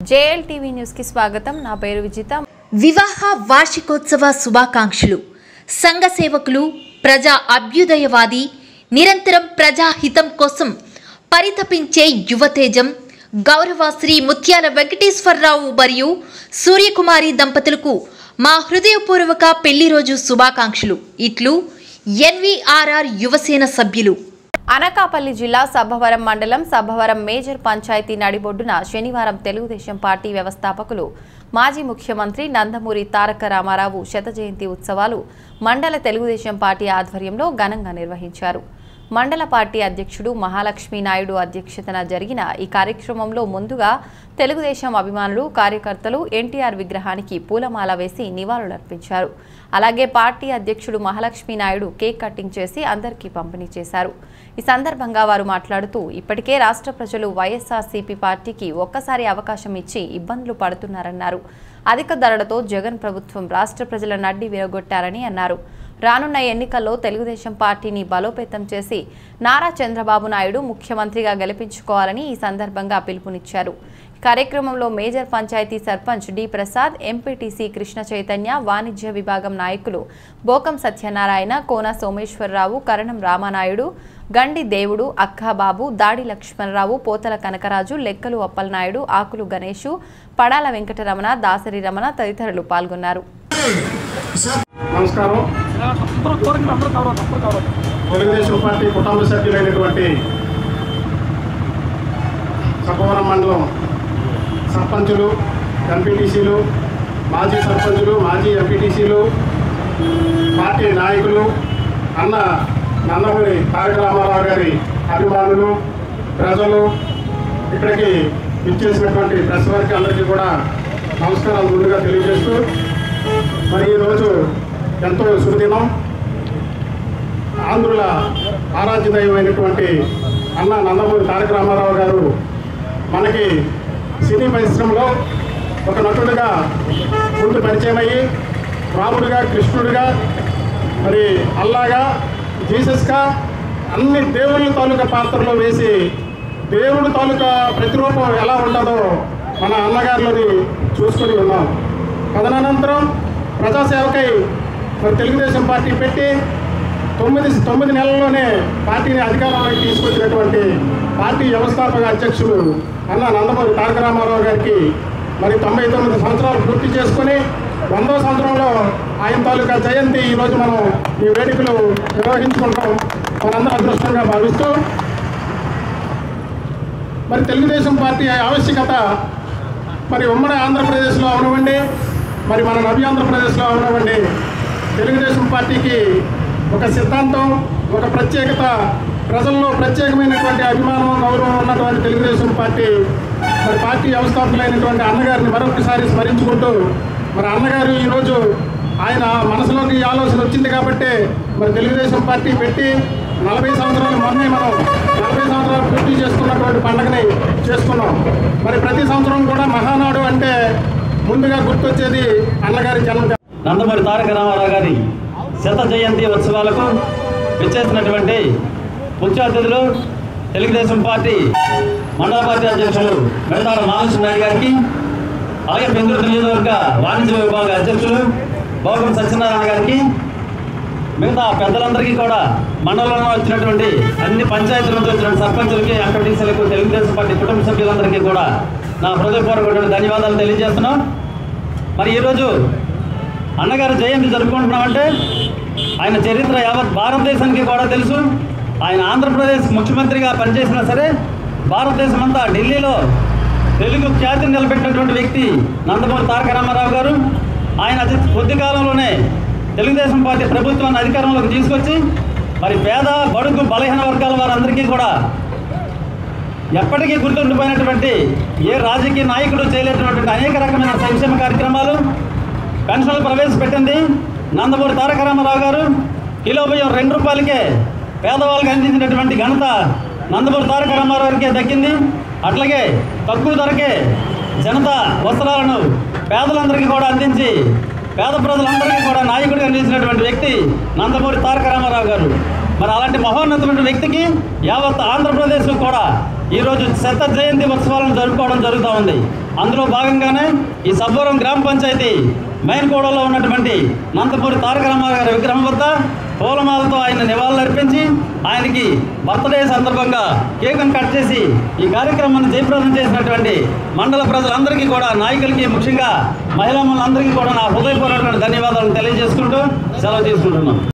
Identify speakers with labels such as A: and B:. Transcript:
A: JL TV news కి స్వాగతం నా పేరు విజిత
B: వివాహ వార్షికోత్సవ శుభాకాంక్షలు సంఘ సేవకులు ప్రజా అభ్యుదయవాది నిరంతరం ప్రజాహితం కోసం పరితపించే యువతేజం గౌరవ శ్రీ ముత్యాల వెంకటేశ్వరరావు మరియు సూర్యకుమారి దంపతులకు మా హృదయపూర్వక పెళ్లి రోజు శుభాకాంక్షలు ఇట్లు ఎన్వీఆర్ఆర్ యువసేన సభ్యులు
A: అనకాపల్లి జిల్లా సభవరం మండలం సభవరం మేజర్ పంచాయతీ నడిబొడ్డున శనివారం తెలుగుదేశం పార్టీ వ్యవస్థాపకులు మాజీ ముఖ్యమంత్రి నందమూరి తారక రామారావు శత జయంతి ఉత్సవాలు మండల తెలుగుదేశం పార్టీ ఆధ్వర్యంలో ఘనంగా నిర్వహించారు మండల పార్టీ అధ్యక్షుడు మహాలక్ష్మి నాయుడు అధ్యక్షతన జరిగిన ఈ కార్యక్రమంలో ముందుగా తెలుగుదేశం అభిమానులు కార్యకర్తలు ఎన్టీఆర్ విగ్రహానికి పూలమాల వేసి నివాళులర్పించారు అలాగే పార్టీ అధ్యక్షుడు మహాలక్ష్మి నాయుడు కేక్ కటింగ్ చేసి అందరికీ పంపిణీ చేశారు ఈ సందర్భంగా వారు మాట్లాడుతూ ఇప్పటికే రాష్ట్ర ప్రజలు వైఎస్ఆర్సీపీ పార్టీకి ఒక్కసారి అవకాశం ఇచ్చి ఇబ్బందులు పడుతున్నారన్నారు అధిక ధరలతో జగన్ ప్రభుత్వం రాష్ట్ర ప్రజల నడ్డి విరగొట్టారని అన్నారు రానున్న ఎన్నికల్లో తెలుగుదేశం పార్టీని బలోపేతం చేసి నారా చంద్రబాబు నాయుడు ముఖ్యమంత్రిగా గెలిపించుకోవాలని ఈ సందర్భంగా పిలుపునిచ్చారు కార్యక్రమంలో major panchayat sarpanch D Prasad MPTC Krishna Chaitanya వాణిజ్య విభాగం నాయకులు బోకం సత్యనారాయణ కోన సోమేశ్వరరావు కరణం రామానాయుడు గండి దేవుడు అక్కాబాబు దాడి లక్ష్మణరావు పోతల కనకరాజు లెక్కలు అప్పలనాయుడు ఆకులు గణేషు పడాల వెంకటరమణ దాసరి రమణ తదితరులు పాల్గొన్నారు
C: నమస్కారం తెలుగుదేశం పార్టీ కుటుంబ సభ్యులైనటువంటి సభవరం మండలం సర్పంచులు ఎంపీటీసీలు మాజీ సర్పంచులు మాజీ ఎంపీటీసీలు పార్టీ నాయకులు అన్న నందమూరి తారక రామారావు గారి అభిమానులు ప్రజలు ఇక్కడికి ఇచ్చేసినటువంటి ప్రెస్ వారికి అందరికీ కూడా నమస్కారాలు ముందుగా తెలియజేస్తూ మరి ఈరోజు ఎంతో శుభదినం ఆంధ్రుల ఆరాధ్య దైవమైనటువంటి అన్న నందమూరి తారక రామారావు గారు మనకి సినీ పరిశ్రమలో ఒక నటుడుగా ముందు పరిచయం అయ్యి రాముడుగా కృష్ణుడిగా మరి అల్లాగా జీసస్గా అన్ని దేవుళ్ళ తాలూకా పాత్రలో వేసి దేవుడి తాలూకా ప్రతిరూపం ఎలా ఉంటుందో మన అన్నగారిలోని చూసుకొని ఉన్నాం తదనంతరం ప్రజాసేవకై మరి తెలుగుదేశం పార్టీ పెట్టి తొమ్మిది తొమ్మిది నెలల్లోనే పార్టీని అధికారంలోకి తీసుకొచ్చినటువంటి పార్టీ వ్యవస్థాపక అధ్యక్షులు అన్న నందమూరి తారక రామారావు గారికి మరి తొంభై తొమ్మిది సంవత్సరాలు పూర్తి చేసుకొని వందో సంవత్సరంలో ఆయన తాలూకా జయంతి ఈరోజు మనం ఈ వేడుకలు నిర్వహించుకుంటాం మనందరం అదృష్టంగా భావిస్తూ మరి తెలుగుదేశం పార్టీ ఆవశ్యకత మరి ఉమ్మడి ఆంధ్రప్రదేశ్లో అవనివ్వండి మరి మన నవి ఆంధ్రప్రదేశ్లో అవనివ్వండి తెలుగుదేశం పార్టీకి ఒక సిద్ధాంతం ఒక ప్రత్యేకత ప్రజల్లో ప్రత్యేకమైనటువంటి అభిమానం గౌరవం ఉన్నటువంటి తెలుగుదేశం పార్టీ మరి పార్టీ వ్యవస్థాపకులైనటువంటి అన్నగారిని మరొకసారి స్మరించుకుంటూ మరి అన్నగారు ఈరోజు ఆయన మనసులోకి ఈ ఆలోచన వచ్చింది కాబట్టి మరి తెలుగుదేశం పార్టీ పెట్టి నలభై సంవత్సరాలు మొన్నే మనం నలభై సంవత్సరాలు పూర్తి చేసుకున్నటువంటి పండుగని చేసుకున్నాం మరి ప్రతి సంవత్సరం కూడా మహానాడు అంటే ముందుగా గుర్తొచ్చేది అన్నగారి జన్మ
D: నందమూరి తారక రామారావు గారి శత జయంతి ఉత్సవాలకు విచ్చేసినటువంటి ముఖ్య అతిథులు తెలుగుదేశం పార్టీ మండల పార్టీ అధ్యక్షులు మెండాల మహాలక్ష్మి నాయుడు గారికి అలాగే బెంగళూరు నియోజకవర్గ వాణిజ్య విభాగ అధ్యక్షులు భోగం సత్యనారాయణ గారికి మిగతా పెద్దలందరికీ కూడా మండలంలో వచ్చినటువంటి అన్ని పంచాయతీల నుంచి వచ్చిన సర్పంచులకి ఎంపీటీసీలకు తెలుగుదేశం పార్టీ కుటుంబ సభ్యులందరికీ కూడా నా హృదయపూర్వకమైన ధన్యవాదాలు తెలియజేస్తున్నాం మరి ఈరోజు అన్నగారు జయంతి జరుపుకుంటున్నామంటే ఆయన చరిత్ర యావత్ భారతదేశానికి కూడా తెలుసు ఆయన ఆంధ్రప్రదేశ్ ముఖ్యమంత్రిగా పనిచేసినా సరే భారతదేశం అంతా ఢిల్లీలో తెలుగు ఖ్యాతిని నిలబెట్టినటువంటి వ్యక్తి నందమూరి తారక రామారావు గారు ఆయన అతి కొద్ది కాలంలోనే తెలుగుదేశం పార్టీ ప్రభుత్వాన్ని అధికారంలోకి తీసుకొచ్చి మరి పేద బడుగు బలహీన వర్గాల వారందరికీ కూడా ఎప్పటికీ గుర్తుండిపోయినటువంటి ఏ రాజకీయ నాయకుడు చేయలేనటువంటి అనేక రకమైన సంక్షేమ కార్యక్రమాలు పెన్షన్లు ప్రవేశపెట్టింది నందమూరి తారక రామారావు గారు కిలో బియ్యం రెండు రూపాయలకే పేదవాళ్ళకి అందించినటువంటి ఘనత నందమూరి తారక రామారావు గారికే దక్కింది అట్లాగే తక్కువ ధరకే జనతా వస్త్రాలను పేదలందరికీ కూడా అందించి పేద ప్రజలందరికీ కూడా నాయకుడిగా నిలిచినటువంటి వ్యక్తి నందమూరి తారక రామారావు గారు మరి అలాంటి మహోన్నతమైన వ్యక్తికి యావత్ ఆంధ్రప్రదేశ్ కూడా ఈరోజు శత జయంతి ఉత్సవాలను జరుపుకోవడం జరుగుతూ ఉంది అందులో భాగంగానే ఈ సబ్బవరం గ్రామ పంచాయతీ మైన్కోడలో ఉన్నటువంటి నందమూరి తారక రామారావు గారి విగ్రహం వద్ద పూలమాలతో ఆయన నివాళులర్పించి ఆయనకి బర్త్డే సందర్భంగా కేకును కట్ చేసి ఈ కార్యక్రమాన్ని జయప్రదం చేసినటువంటి మండల ప్రజలందరికీ కూడా నాయకులకి ముఖ్యంగా మహిళా మనందరికీ కూడా నా హృదయపూర్వకమైన ధన్యవాదాలు తెలియజేసుకుంటూ సెలవు తీసుకుంటున్నాం